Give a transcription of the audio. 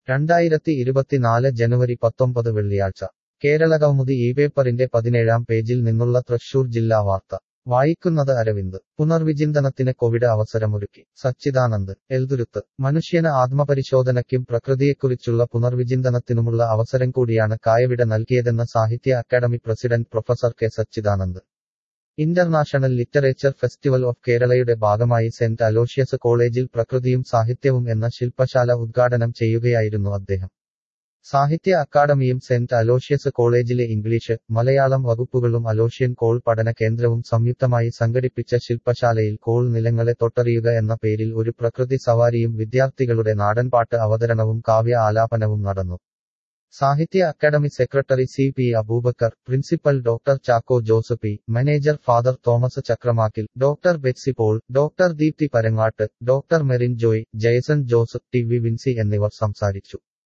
രണ്ടായിരത്തി ഇരുപത്തിനാല് ജനുവരി പത്തൊമ്പത് വെള്ളിയാഴ്ച കേരളകൗമുദി ഈ പേപ്പറിന്റെ പതിനേഴാം പേജിൽ നിന്നുള്ള തൃശൂർ ജില്ലാ വാർത്ത വായിക്കുന്നത് അരവിന്ദ് പുനർവിചിന്തനത്തിന് കോവിഡ് അവസരമൊരുക്കി സച്ചിദാനന്ദ് എൽതുരുത്ത് മനുഷ്യന് ആത്മപരിശോധനയ്ക്കും പ്രകൃതിയെക്കുറിച്ചുള്ള പുനർവിചിന്തനത്തിനുമുള്ള അവസരം കൂടിയാണ് കായവിട നൽകിയതെന്ന് Sahitya Akademi president professor K Sachidanand international literature festival of കേരളയുടെ ഭാഗമായി സെന്റ് അലോഷ്യസ് കോളേജിൽ പ്രകൃതിയും സാഹിത്യവും എന്ന ശില്പശാല ഉദ്ഘാടനം ചെയ്യുകയായിരുന്നു അദ്ദേഹം സാഹിത്യ അക്കാദമിയും സെന്റ് അലോഷ്യസ് കോളേജിലെ ഇംഗ്ലീഷ് മലയാളം വകുപ്പുകളും അലോഷ്യൻ കോൾ പഠന കേന്ദ്രവും സംയുക്തമായി സംഘടിപ്പിച്ച ശില്പശാലയിൽ കോൾ നിലങ്ങളെ തൊട്ടറിയുക എന്ന പേരിൽ ഒരു പ്രകൃതി സവാരിയും വിദ്യാർത്ഥികളുടെ നാടൻപാട്ട് അവതരണവും കാവ്യ ആലാപനവും നടന്നു Sahitya Akademi secretary C P Abubacker principal doctor Chacko ജോസഫി manager father Thomas Chakramakkil doctor Betsy Paul doctor Deepthi Parangattu doctor Merin Joy Jayson Joseph T V Vincy എന്നിവർ സംസാരിച്ചു